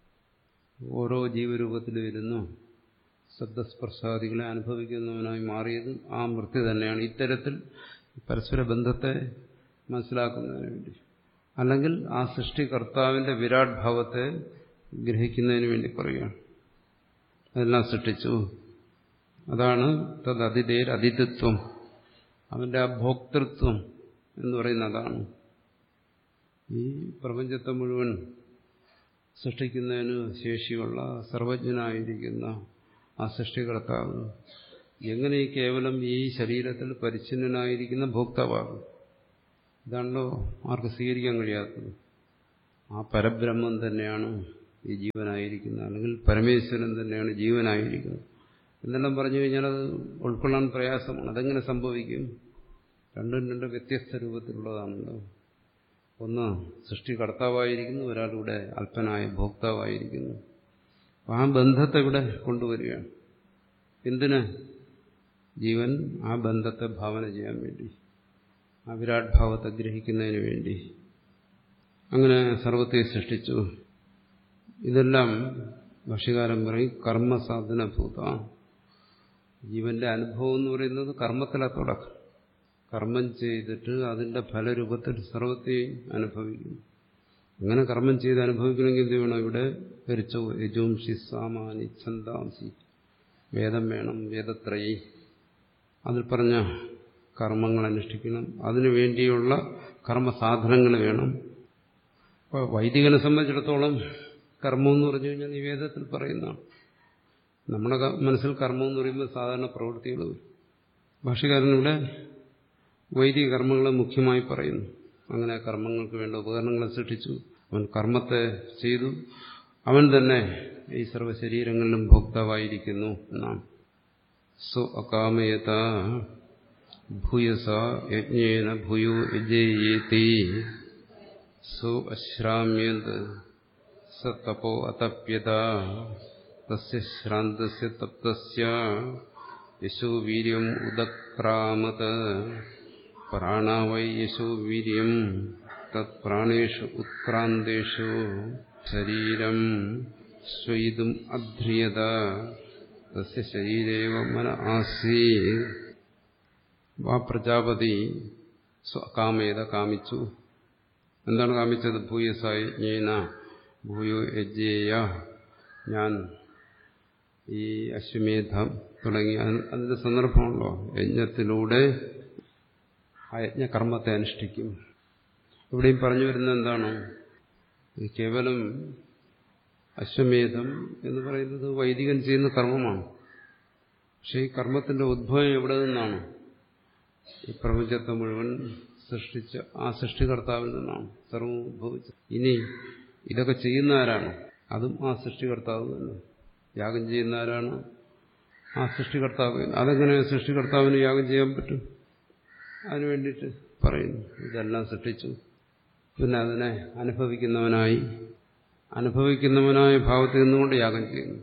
Speaker 2: ഓരോ ജീവരൂപത്തിലും ഇരുന്നു ശബ്ദസ്പർശാദികളെ അനുഭവിക്കുന്നവനായി മാറിയത് ആ മൃത്യു തന്നെയാണ് ഇത്തരത്തിൽ പരസ്പര ബന്ധത്തെ മനസ്സിലാക്കുന്നതിന് വേണ്ടി അല്ലെങ്കിൽ ആ സൃഷ്ടികർത്താവിന്റെ വിരാട് ഭാവത്തെ ഗ്രഹിക്കുന്നതിന് വേണ്ടി പറയുകയാണ് അതെല്ലാം സൃഷ്ടിച്ചു അതാണ് തത് അതിഥേർ അതിഥിത്വം അവന്റെ ആ ഭോക്തൃത്വം എന്ന് പറയുന്ന അതാണ് ഈ പ്രപഞ്ചത്തെ മുഴുവൻ സൃഷ്ടിക്കുന്നതിന് ശേഷിയുള്ള സർവജ്ഞനായിരിക്കുന്ന ആ സൃഷ്ടികർത്താവ് എങ്ങനെ ഈ കേവലം ഈ ശരീരത്തിൽ പരിച്ഛിന്നനായിരിക്കുന്ന ഭോക്താവാകും ഇതാണല്ലോ ആർക്ക് സ്വീകരിക്കാൻ കഴിയാത്തത് ആ പരബ്രഹ്മം തന്നെയാണ് ഈ ജീവനായിരിക്കുന്നത് അല്ലെങ്കിൽ പരമേശ്വരൻ തന്നെയാണ് ജീവനായിരിക്കുന്നത് എന്നെല്ലാം പറഞ്ഞു കഴിഞ്ഞാൽ അത് ഉൾക്കൊള്ളാൻ പ്രയാസമാണ് അതെങ്ങനെ സംഭവിക്കും രണ്ടും രണ്ട് വ്യത്യസ്ത രൂപത്തിലുള്ളതാണല്ലോ ഒന്ന് സൃഷ്ടികർത്താവായിരിക്കുന്നു ഒരാളിവിടെ അല്പനായ ഭോക്താവായിരിക്കുന്നു ആ ബന്ധത്തെ ഇവിടെ കൊണ്ടുവരികയാണ് എന്തിന് ജീവൻ ആ ബന്ധത്തെ ഭാവന ചെയ്യാൻ വേണ്ടി ആ വിരാട് ഭാവത്തെ ഗ്രഹിക്കുന്നതിന് വേണ്ടി അങ്ങനെ സർവത്തെ സൃഷ്ടിച്ചു ഇതെല്ലാം ഭക്ഷ്യകാരം പറയും കർമ്മസാധനഭൂത ജീവന്റെ അനുഭവം എന്ന് പറയുന്നത് കർമ്മത്തിലെ തുടക്കം കർമ്മം ചെയ്തിട്ട് അതിന്റെ ഫലരൂപത്തിൽ സർവത്തെയും അനുഭവിക്കുന്നു അങ്ങനെ കർമ്മം ചെയ്ത് അനുഭവിക്കണമെങ്കിൽ എന്ത് വേണം ഇവിടെ ധരിച്ചോ യജോംഷി സാമാനി ഛന്ദാംസി വേദം വേണം വേദത്രയി അതിൽ പറഞ്ഞ കർമ്മങ്ങൾ അനുഷ്ഠിക്കണം അതിനു വേണ്ടിയുള്ള കർമ്മസാധനങ്ങൾ വേണം അപ്പോൾ വൈദികനെ സംബന്ധിച്ചിടത്തോളം കർമ്മം എന്ന് പറഞ്ഞു കഴിഞ്ഞാൽ ഈ വേദത്തിൽ പറയുന്നതാണ് നമ്മുടെ മനസ്സിൽ കർമ്മം എന്ന് പറയുമ്പോൾ സാധാരണ പ്രവൃത്തികൾ വരും ഭാഷകാരനിവിടെ വൈദിക കർമ്മങ്ങളെ മുഖ്യമായി പറയുന്നു അങ്ങനെ കർമ്മങ്ങൾക്ക് വേണ്ട ഉപകരണങ്ങളെ സൃഷ്ടിച്ചു അവൻ കർമ്മത്തെ ചെയ്തു അവൻ തന്നെ ഈ സർവ്വശരീരങ്ങളിലും ഭോക്താവായിരിക്കുന്നു എന്നാണ് സോ അകാമയത ഭൂയസ യജ്ഞേന ഭൂയോ യജേയേതി സോ അശ്രാമ്യത് സ തപോ അതപ്യത തസ്യ ശ്രാന്തസ്യ തപ്തസ്യ യശോ വീര്യം ഉദക്രാമത് പ്രാണാവൈ യശോ വീര്യം തത് പ്രാണേഷു ഉത്ക്രാന്തേഷു ശരീരം സ്വയിതും അധ്രിയത തസ്യ ശരീരേവ മന ആസീ ആ പ്രജാപതി കാമേത കാമിച്ചു എന്താണ് കാമിച്ചത് ഭൂയസായ ഭൂയോ യജ്ഞേയ ഞാൻ ഈ അശ്വമേധം തുടങ്ങി അതിന്റെ സന്ദർഭമുണ്ടോ യജ്ഞത്തിലൂടെ ആ യജ്ഞകർമ്മത്തെ അനുഷ്ഠിക്കും ഇവിടെയും പറഞ്ഞു വരുന്നത് എന്താണ് കേവലം അശ്വമേധം എന്ന് പറയുന്നത് വൈദികൻ ചെയ്യുന്ന കർമ്മമാണ് പക്ഷെ ഈ കർമ്മത്തിന്റെ ഉദ്ഭവം എവിടെ നിന്നാണ് ഈ പ്രപഞ്ചത്തെ മുഴുവൻ സൃഷ്ടിച്ച ആ സൃഷ്ടികർത്താവിൽ നിന്നാണ് സർവം ഉദ്ഭവിച്ചത് ഇനി ഇതൊക്കെ ചെയ്യുന്ന ആരാണ് അതും ആ സൃഷ്ടികർത്താവ് തന്നെ യാഗം ചെയ്യുന്ന ആരാണ് ആ സൃഷ്ടികർത്താവ് അതെങ്ങനെ സൃഷ്ടികർത്താവിന് യാഗം ചെയ്യാൻ പറ്റും അതിനു വേണ്ടിയിട്ട് പറയുന്നു ഇതെല്ലാം സൃഷ്ടിച്ചു പിന്നെ അതിനെ അനുഭവിക്കുന്നവനായി അനുഭവിക്കുന്നവനായ ഭാവത്തിൽ നിന്നുകൊണ്ട് യാഗം ചെയ്യുന്നു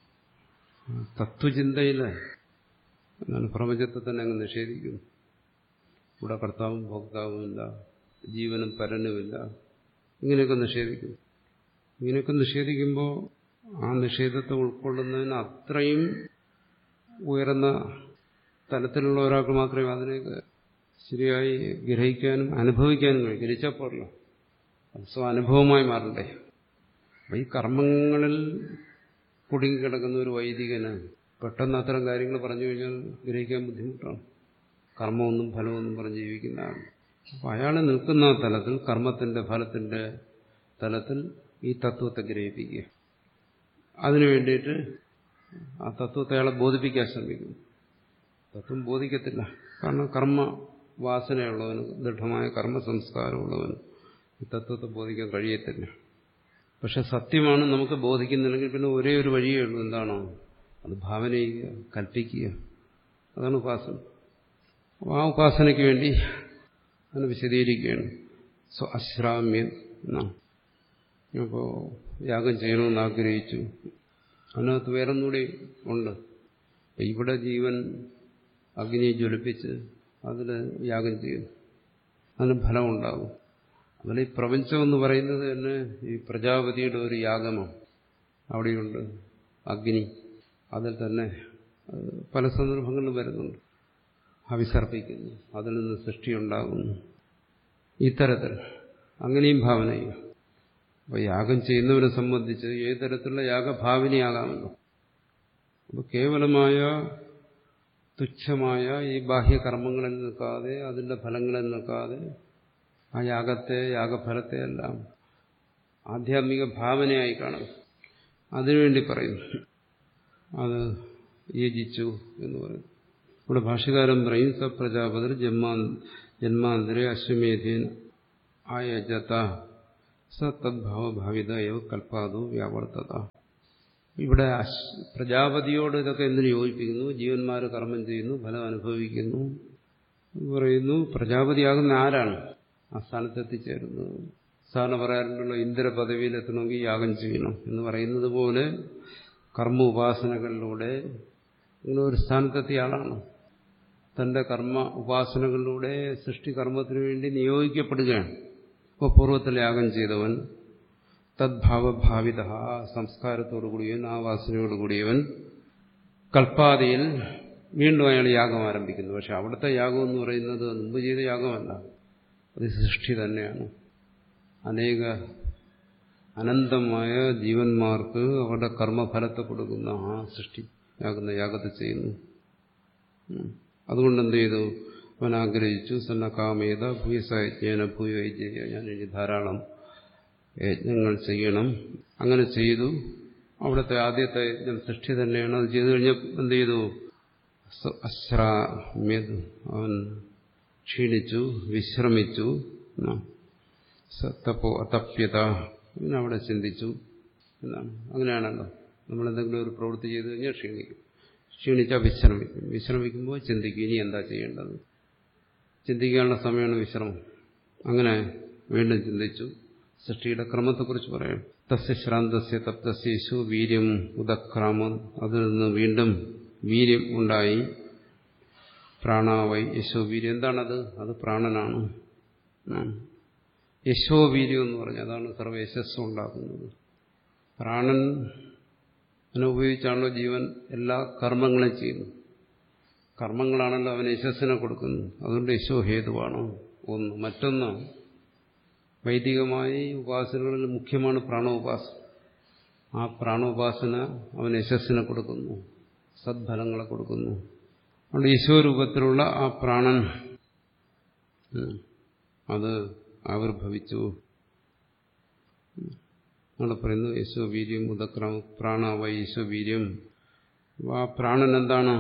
Speaker 2: തത്വചിന്തയില് എന്നാണ് പ്രപഞ്ചത്തെ തന്നെ അങ്ങ് നിഷേധിക്കുന്നു ഇവിടെ കർത്താവും ഭോക്താവുമില്ല ജീവനും പരനുമില്ല ഇങ്ങനെയൊക്കെ നിഷേധിക്കുന്നു ഇങ്ങനെയൊക്കെ നിഷേധിക്കുമ്പോൾ ആ നിഷേധത്തെ ഉൾക്കൊള്ളുന്നതിന് അത്രയും ഉയർന്ന തലത്തിലുള്ള ഒരാൾക്ക് മാത്രമേ അതിനെയൊക്കെ ശരിയായി ഗ്രഹിക്കാനും അനുഭവിക്കാനും കഴിയും ഗ്രഹിച്ചാൽ പോരല്ലോ അത് സ്വാനുഭവമായി മാറണ്ടേ അപ്പം ഈ കർമ്മങ്ങളിൽ കുടുങ്ങിക്കിടക്കുന്ന ഒരു വൈദികന് പെട്ടെന്ന് അത്തരം കാര്യങ്ങൾ പറഞ്ഞു കഴിഞ്ഞാൽ ഗ്രഹിക്കാൻ ബുദ്ധിമുട്ടാണ് കർമ്മമൊന്നും ഫലമൊന്നും പറഞ്ഞ് ജീവിക്കുന്നതാണ് അപ്പം അയാൾ നിൽക്കുന്ന തലത്തിൽ കർമ്മത്തിന്റെ ഫലത്തിന്റെ തലത്തിൽ ഈ തത്വത്തെ ഗ്രഹിപ്പിക്കുക അതിനു വേണ്ടിയിട്ട് ആ തത്വത്തെ അയാളെ ബോധിപ്പിക്കാൻ ശ്രമിക്കുന്നു തത്വം ബോധിക്കത്തില്ല കാരണം കർമ്മ വാസനയുള്ളവന് ദൃഢമായ കർമ്മ സംസ്കാരമുള്ളവന് ഈ തത്വത്തെ ബോധിക്കാൻ കഴിയത്തില്ല പക്ഷെ സത്യമാണ് നമുക്ക് ബോധിക്കുന്നില്ലെങ്കിൽ പിന്നെ ഒരേ ഒരു വഴിയേ ഉള്ളൂ എന്താണോ അത് ഭാവന ചെയ്യുക കൽപ്പിക്കുക അതാണ് ഉപാസന അപ്പോൾ ആ ഉപാസനയ്ക്ക് വേണ്ടി അതിനെ വിശദീകരിക്കുകയാണ് സോ അശ്രാമ്യം എന്നാണ് അപ്പോൾ യാഗം ചെയ്യണമെന്ന് ആഗ്രഹിച്ചു അതിനകത്ത് വേറൊന്നുകൂടി ഉണ്ട് ഇവിടെ ജീവൻ അഗ്നിയെ ജ്വലിപ്പിച്ച് അതിൽ യാഗം ചെയ്യുന്നു അതിന് ഫലമുണ്ടാകും അതിൽ ഈ പ്രപഞ്ചം എന്ന് പറയുന്നത് തന്നെ ഈ പ്രജാപതിയുടെ ഒരു യാഗമാണ് അവിടെയുണ്ട് അഗ്നി അതിൽ തന്നെ പല സന്ദർഭങ്ങളിലും വരുന്നുണ്ട് അവിസർപ്പിക്കുന്നു അതിൽ നിന്ന് സൃഷ്ടിയുണ്ടാകുന്നു ഇത്തരത്തിൽ അങ്ങനെയും ഭാവന ചെയ്യുക അപ്പോൾ യാഗം ചെയ്യുന്നവരെ സംബന്ധിച്ച് ഏത് തരത്തിലുള്ള യാഗഭാവിനിയാകാമല്ലോ അപ്പോൾ കേവലമായ തുച്ഛമായ ഈ ബാഹ്യകർമ്മങ്ങളിൽ നിൽക്കാതെ അതിന്റെ ഫലങ്ങളിൽ നിൽക്കാതെ ആ യാഗത്തെ യാഗഫലത്തെ എല്ലാം ആധ്യാത്മിക ഭാവനയായി കാണുക അതിനുവേണ്ടി പറയുന്നു അത് യജിച്ചു എന്ന് പറയുന്നു ഇവിടെ ഭാഷകാരൻ പറയും സ പ്രജാപതിർ ജന്മാ ജന്മാന്തരെ അശ്വമേധീൻ ആയജത സ തദ്ഭാവഭാവിത എവ കൽപ്പാതു വ്യാവർത്തത ഇവിടെ പ്രജാപതിയോട് ഇതൊക്കെ എന്തിനു യോജിപ്പിക്കുന്നു ജീവന്മാർ കർമ്മം ചെയ്യുന്നു ഫലം അനുഭവിക്കുന്നു പറയുന്നു പ്രജാപതിയാകുന്ന ആരാണ് ആ സ്ഥാനത്ത് എത്തിച്ചേരുന്നത് സാധാരണ പറയാറുണ്ടല്ലോ ഇന്ദ്ര പദവിയിലെത്തണമെങ്കിൽ യാഗം ചെയ്യണം എന്ന് പറയുന്നത് പോലെ കർമ്മ ഉപാസനകളിലൂടെ ഇങ്ങനെ ഒരു സ്ഥാനത്തെത്തിയ ആളാണ് തന്റെ കർമ്മ ഉപാസനകളിലൂടെ സൃഷ്ടികർമ്മത്തിനു വേണ്ടി നിയോഗിക്കപ്പെടുകയാണ് ഇപ്പോൾ പൂർവ്വത്തിൽ യാഗം ചെയ്തവൻ തദ്ഭാവഭാവിത സംസ്കാരത്തോടു കൂടിയവൻ ആ വാസനയോടു കൂടിയവൻ കൽപ്പാതിയിൽ വീണ്ടും അയാൾ യാഗം ആരംഭിക്കുന്നു പക്ഷെ അവിടുത്തെ യാഗം എന്ന് പറയുന്നത് മുമ്പ് ചെയ്ത യാഗമല്ല അത് സൃഷ്ടി തന്നെയാണ് അനേക അനന്തമായ ജീവന്മാർക്ക് അവരുടെ കർമ്മഫലത്തെ കൊടുക്കുന്ന ആ സൃഷ്ടി യാകുന്ന യാഗത്തെ ചെയ്യുന്നു അതുകൊണ്ട് എന്ത് ചെയ്തു അവൻ ആഗ്രഹിച്ചു സന്ന കാമേത ഭൂയസയജ്ഞേന ഭൂയജയ ഞാൻ ഇനി ധാരാളം യജ്ഞങ്ങൾ ചെയ്യണം അങ്ങനെ ചെയ്തു അവിടുത്തെ ആദ്യത്തെ യജ്ഞം സൃഷ്ടി തന്നെയാണ് അത് ചെയ്തു കഴിഞ്ഞാൽ എന്ത് ചെയ്തു അശ്രാമ്യത് അവൻ ക്ഷീണിച്ചു വിശ്രമിച്ചു തപ്പോ അതപ്യത അവിടെ ചിന്തിച്ചു എന്നാണ് അങ്ങനെയാണല്ലോ നമ്മൾ എന്തെങ്കിലും ഒരു പ്രവൃത്തി ചെയ്തു കഴിഞ്ഞാൽ ക്ഷീണിക്കും ക്ഷീണിച്ചാൽ വിശ്രമിക്കും വിശ്രമിക്കുമ്പോൾ ചിന്തിക്കും ഇനി എന്താ ചെയ്യേണ്ടത് ചിന്തിക്കാനുള്ള സമയമാണ് വിശ്രമം അങ്ങനെ വീണ്ടും ചിന്തിച്ചു സൃഷ്ടിയുടെ ക്രമത്തെക്കുറിച്ച് പറയാം തസ്യ ശ്രാന്തസ്യ തപ്തസ്യേശു വീര്യം ഉദക്രാമം അതിൽ നിന്ന് വീണ്ടും വീര്യം ഉണ്ടായി പ്രാണാവൈ യശോവീര്യം എന്താണത് അത് പ്രാണനാണ് യശോവീര്യം എന്ന് പറഞ്ഞാൽ അതാണ് സർവ്വ യശസ്സും ഉണ്ടാക്കുന്നത് പ്രാണൻ ഉപയോഗിച്ചാണല്ലോ ജീവൻ എല്ലാ കർമ്മങ്ങളും ചെയ്യുന്നത് കർമ്മങ്ങളാണല്ലോ അവന് യശസ്സിനെ കൊടുക്കുന്നത് അതുകൊണ്ട് യശോ ഹേതുവാണ് ഒന്ന് മറ്റൊന്ന് വൈദികമായി ഉപാസനകളിൽ മുഖ്യമാണ് പ്രാണോപാസന ആ പ്രാണോപാസന അവന് യശസ്സിനെ കൊടുക്കുന്നു സദ്ഫലങ്ങളെ കൊടുക്കുന്നു അതുകൊണ്ട് ഈശ്വരൂപത്തിലുള്ള ആ പ്രാണൻ അത് ആവിർഭവിച്ചു അവിടെ പറയുന്നു യശോവീര്യം ഉദക്രമ പ്രാണവ യശോവീര്യം ആ പ്രാണൻ എന്താണ്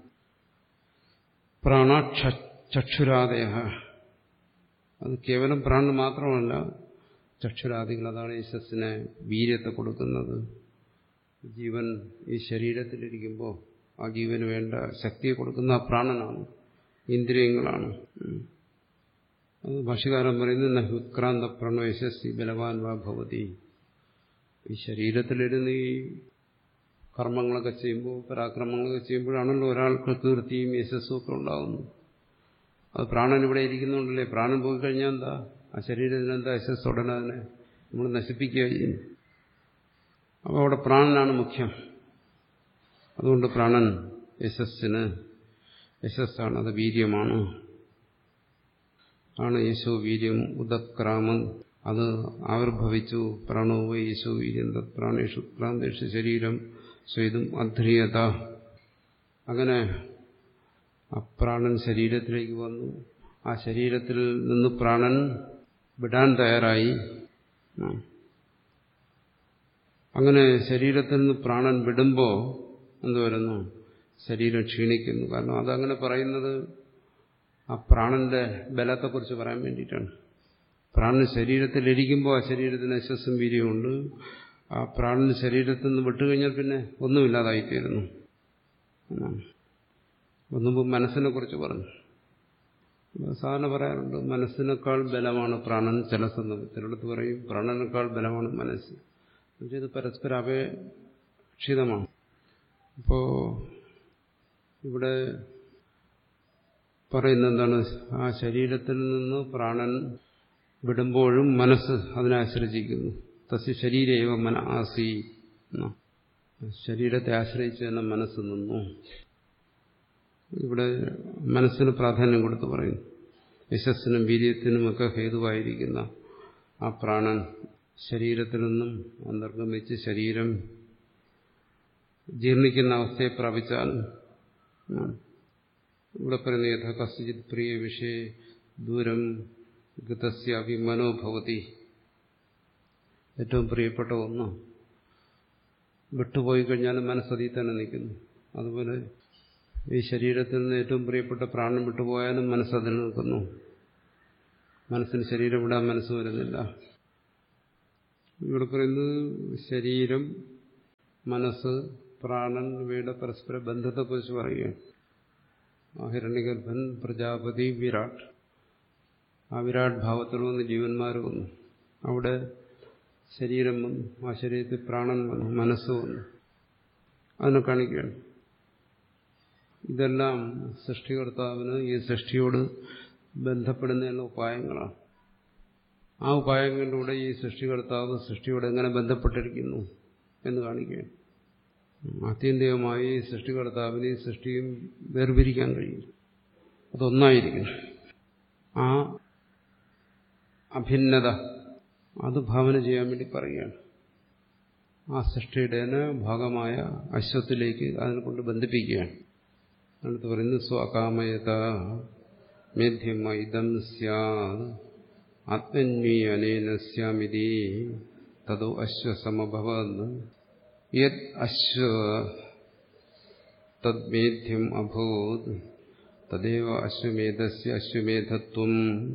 Speaker 2: പ്രാണാക്ഷുരാദയ അത് കേവലം പ്രാണൻ മാത്രമല്ല ചക്ഷുരാദികൾ അതാണ് യശസ്സിനെ വീര്യത്തെ കൊടുക്കുന്നത് ജീവൻ ഈ ശരീരത്തിലിരിക്കുമ്പോൾ ആ ജീവന് വേണ്ട ശക്തിയെ കൊടുക്കുന്ന ആ പ്രാണനാണ് ഇന്ദ്രിയങ്ങളാണ് അത് ഭാഷകാരൻ പറയുന്നു നഹുത്ക്രാന്ത പ്രണയശസ്തി ബലവാൻ വാ ഭവതി ഈ ശരീരത്തിലിരുന്ന് ഈ കർമ്മങ്ങളൊക്കെ ചെയ്യുമ്പോൾ പരാക്രമങ്ങളൊക്കെ ചെയ്യുമ്പോഴാണല്ലോ ഒരാൾക്ക് കീർത്തിയും യശസ്സും ഒക്കെ ഉണ്ടാകുന്നു അത് പ്രാണൻ ഇവിടെ ഇരിക്കുന്നുണ്ടല്ലേ പ്രാണൻ പോയി കഴിഞ്ഞാൽ എന്താ ആ ശരീരത്തിനെന്താ യശസ് ഉടനെ അതിനെ നമ്മൾ നശിപ്പിക്കുക ചെയ്യും അപ്പോൾ അവിടെ പ്രാണനാണ് മുഖ്യം അതുകൊണ്ട് പ്രാണൻ യശസ്സിന് യശസ്സാണ് അത് വീര്യമാണ് ആണ് യേശോ വീര്യം ഉദക്രാമം അത് ആവിർഭവിച്ചു പ്രാണോവ യേശോ വീര്യം തത് പ്രാണേഷു പ്രാന്തേഷു ശരീരം സ്വൈതും അധ്രിയത അങ്ങനെ ആ പ്രാണൻ ശരീരത്തിലേക്ക് വന്നു ആ ശരീരത്തിൽ നിന്ന് പ്രാണൻ വിടാൻ തയ്യാറായി അങ്ങനെ ശരീരത്തിൽ നിന്ന് പ്രാണൻ വിടുമ്പോൾ എന്ത് വരുന്നു ശരീരം ക്ഷീണിക്കുന്നു കാരണം അതങ്ങനെ പറയുന്നത് ആ പ്രാണന്റെ ബലത്തെക്കുറിച്ച് പറയാൻ വേണ്ടിയിട്ടാണ് പ്രാണൻ ശരീരത്തിലിരിക്കുമ്പോൾ ആ ശരീരത്തിന് യശസ്സും വീര്യമുണ്ട് ആ പ്രാണൻ ശരീരത്തിൽ നിന്ന് വിട്ടുകഴിഞ്ഞാൽ പിന്നെ ഒന്നുമില്ലാതായിത്തീരുന്നു എന്നാണ് ഒന്നുമ്പ് മനസ്സിനെ കുറിച്ച് പറഞ്ഞു സാധാരണ പറയാറുണ്ട് മനസ്സിനേക്കാൾ ബലമാണ് പ്രാണൻ ചില സന്ദർഭത്തിലെടുത്ത് പറയും പ്രാണനേക്കാൾ ബലമാണ് മനസ്സ് ഇത് പരസ്പര അപേക്ഷിതമാണ് അപ്പോ ഇവിടെ പറയുന്ന എന്താണ് ആ ശരീരത്തിൽ നിന്ന് പ്രാണൻ വിടുമ്പോഴും മനസ്സ് അതിനെ ആശ്രയിച്ചിരിക്കുന്നു തസ്യ ശരീരേവ മന ആസി ശരീരത്തെ ആശ്രയിച്ച് തന്നെ മനസ്സ് നിന്നു ഇവിടെ മനസ്സിന് പ്രാധാന്യം കൊടുത്ത് പറയുന്നു യശസ്സിനും വീര്യത്തിനുമൊക്കെ ഹേതുവായിരിക്കുന്ന ആ പ്രാണൻ ശരീരത്തിൽ നിന്നും അന്തർഗമിച്ച് ശരീരം ജീർണിക്കുന്ന അവസ്ഥയെ പ്രാപിച്ചാൽ ഇവിടെ പറയുന്ന യഥ കസ്യജിത് പ്രിയ വിഷയ ദൂരം ഗതസ്യാപി മനോഭവതി ഏറ്റവും പ്രിയപ്പെട്ട ഒന്ന് വിട്ടുപോയി കഴിഞ്ഞാൽ മനസ്സതിൽ തന്നെ നിൽക്കുന്നു അതുപോലെ ഈ ശരീരത്തിൽ നിന്ന് ഏറ്റവും പ്രിയപ്പെട്ട പ്രാണൻ വിട്ടുപോയാലും മനസ്സതിൽ നിൽക്കുന്നു മനസ്സിന് ശരീരം വിടാൻ മനസ്സ് വരുന്നില്ല ഇവിടെ പറയുന്നത് ശരീരം മനസ്സ് പ്രാണൻ ഇവയുടെ പരസ്പര ബന്ധത്തെക്കുറിച്ച് പറയുകയാണ് ആ ഹിരണ്യഗർഭൻ പ്രജാപതി വിരാട് ആ വിരാട് ഭാവത്തിൽ വന്ന് ജീവന്മാർ വന്നു അവിടെ ശരീരം വന്നു ആ ശരീരത്തിൽ പ്രാണൻ വന്നു മനസ്സ് വന്നു അതിനെ കാണിക്കുകയാണ് ഇതെല്ലാം സൃഷ്ടികർത്താവിന് ഈ സൃഷ്ടിയോട് ബന്ധപ്പെടുന്നതിനുള്ള ഉപായങ്ങളാണ് ആ ഉപായങ്ങളിലൂടെ ഈ സൃഷ്ടികർത്താവ് സൃഷ്ടിയോട് എങ്ങനെ ബന്ധപ്പെട്ടിരിക്കുന്നു എന്ന് കാണിക്കുകയാണ് ആത്യന്തികമായി സൃഷ്ടികർത്താവിന് ഈ സൃഷ്ടിയും വേർപിരിക്കാൻ കഴിയും അതൊന്നായിരിക്കണം ആ അഭിന്നത അത് ഭാവന ചെയ്യാൻ വേണ്ടി പറയുകയാണ് ആ സൃഷ്ടിയുടെ ഭാഗമായ അശ്വത്തിലേക്ക് അതിനെ കൊണ്ട് ബന്ധിപ്പിക്കുകയാണ് അടുത്ത് പറയുന്നത് സ്വകാമയത മേധ്യമ ഇതം സ്യാത് ആത്മന്വി അനേന സ്യാമിതി തതോ അശ്വസമഭവന്ന് യത് അശ്വ തദ്മേധ്യം അഭൂത് തദേവ അശ്വമേധസ്യ അശ്വമേധത്വം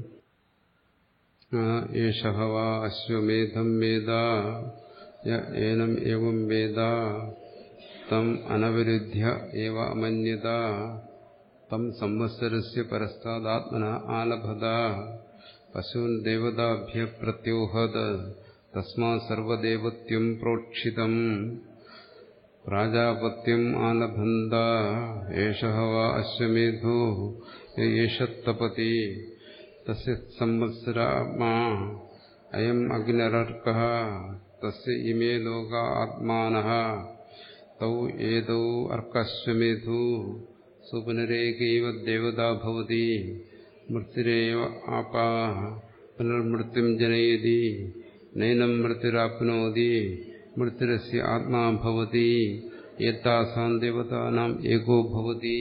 Speaker 2: ഏഷ വാ അശ്വമേധം വേദ ഏനം ഏവം വേദ തം അനവരുദ്ധ്യ ഏവ അമന്യത തം സംവത്സരസ്യ പരസ്താദാത്മന ആലഭത പശൂൻ ദേവതാഭ്യ പ്രത്യോഹത് തസ്മാ സർവദേവത്യം പ്രോക്ഷിതം പ്രാജാപത്യം ആലഭന്ത ഏഷ വാ അശ്വമേധോ യേഷത്തപതി തസ്യ സംവത്സരാത്മാ അയം അഗ്നിരർക്ക തസ്യ ഇമേ ലോക ആത്മാനഃ തൗ ഏതൗ അർക്കശ്വമേധു സുപുനരേകൈവ ദേവതാ ഭവതി മൃത്യുരേവ ആപാ പുനർമൃത്യും ജനയതി നൈനം മൃത്യുരാപ്നോതി മൃത്യുരസ്യ ആത്മാ ഭവതി ഏതാസാം ദേവതാനാം ഏകോ ഭവതി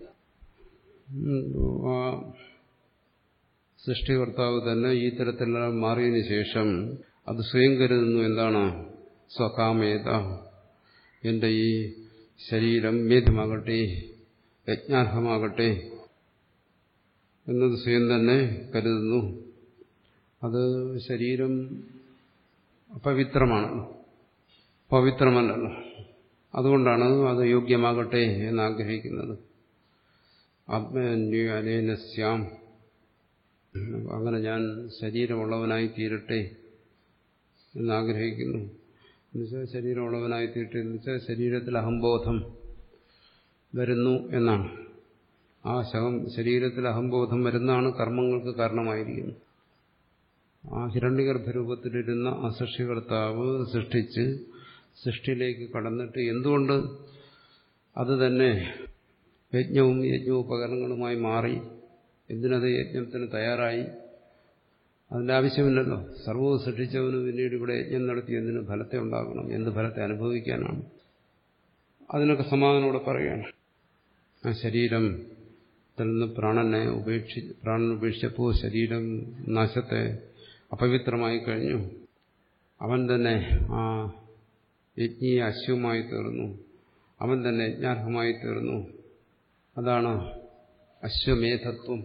Speaker 2: സൃഷ്ടികർത്താവ് തന്നെ ഈ തരത്തിലെല്ലാം മാറിയതിനു ശേഷം അത് സ്വയം കരുതുന്നു എന്താണ് സ്വകാമേത എന്റെ ഈ ശരീരം മേധമാകട്ടെ യജ്ഞാർഹമാകട്ടെ എന്നത് സ്വയം തന്നെ കരുതുന്നു അത് ശരീരം അപവിത്രമാണല്ലോ പവിത്രമല്ലല്ലോ അതുകൊണ്ടാണ് അത് യോഗ്യമാകട്ടെ എന്നാഗ്രഹിക്കുന്നത് ആത്മന്യ അനേനസ്യാം അങ്ങനെ ഞാൻ ശരീരമുള്ളവനായി തീരട്ടെ എന്നാഗ്രഹിക്കുന്നു എന്നുവെച്ചാൽ ശരീരമുള്ളവനായി തീരട്ടെ എന്ന് വെച്ചാൽ ശരീരത്തിൽ അഹംബോധം വരുന്നു എന്നാണ് ആ ശകം ശരീരത്തിൽ അഹംബോധം വരുന്നതാണ് കർമ്മങ്ങൾക്ക് കാരണമായിരിക്കുന്നത് ആ ഹിരണ്യഗർഭരൂപത്തിലിരുന്ന ആ സൃഷ്ടികർത്താവ് സൃഷ്ടിച്ച് സൃഷ്ടിയിലേക്ക് കടന്നിട്ട് എന്തുകൊണ്ട് അത് തന്നെ യജ്ഞവും യജ്ഞോപകരണങ്ങളുമായി മാറി എന്തിനത് യജ്ഞത്തിന് തയ്യാറായി അതിൻ്റെ ആവശ്യമില്ലല്ലോ സർവവും സൃഷ്ടിച്ചവന് പിന്നീട് ഇവിടെ യജ്ഞം നടത്തി എന്തിന് ഫലത്തെ ഉണ്ടാക്കണം എന്ത് ഫലത്തെ അനുഭവിക്കാനാണ് അതിനൊക്കെ സമാധാനോടെ പറയുകയാണ് ആ ശരീരം നിന്ന് പ്രാണനെ ഉപേക്ഷി പ്രാണൻ ഉപേക്ഷിച്ചപ്പോൾ ശരീരം നാശത്തെ അപവിത്രമായി കഴിഞ്ഞു അവൻ തന്നെ ആ യജ്ഞീയ അശ്വമായി തീർന്നു അവൻ തന്നെ യജ്ഞാർഹമായി തീർന്നു അതാണ് അശ്വമേധത്വം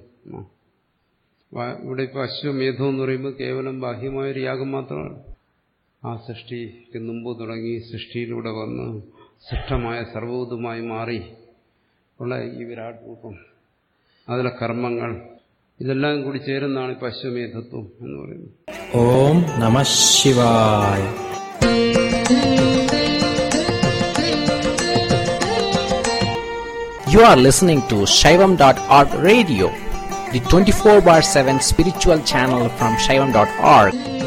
Speaker 2: ഇവിടെ ഇപ്പോൾ അശ്വമേധം എന്ന് പറയുമ്പോൾ കേവലം ബാഹ്യമായൊരു യാഗം മാത്രമാണ് ആ സൃഷ്ടിക്ക് മുമ്പ് തുടങ്ങി സൃഷ്ടിയിലൂടെ വന്ന് സൃഷ്ടമായ സർവോതുമായി മാറി ഉള്ള ഈ വിരാട് രൂപം അതിലെ കർമ്മങ്ങൾ ഇതെല്ലാം കൂടി ചേരുന്നതാണ് ഇപ്പോൾ അശ്വമേധത്വം എന്ന് പറയുന്നത്
Speaker 3: ഓം നമ ശിവായ You are listening to Shaivam.org radio, the 24 bar 7 spiritual channel from Shaivam.org.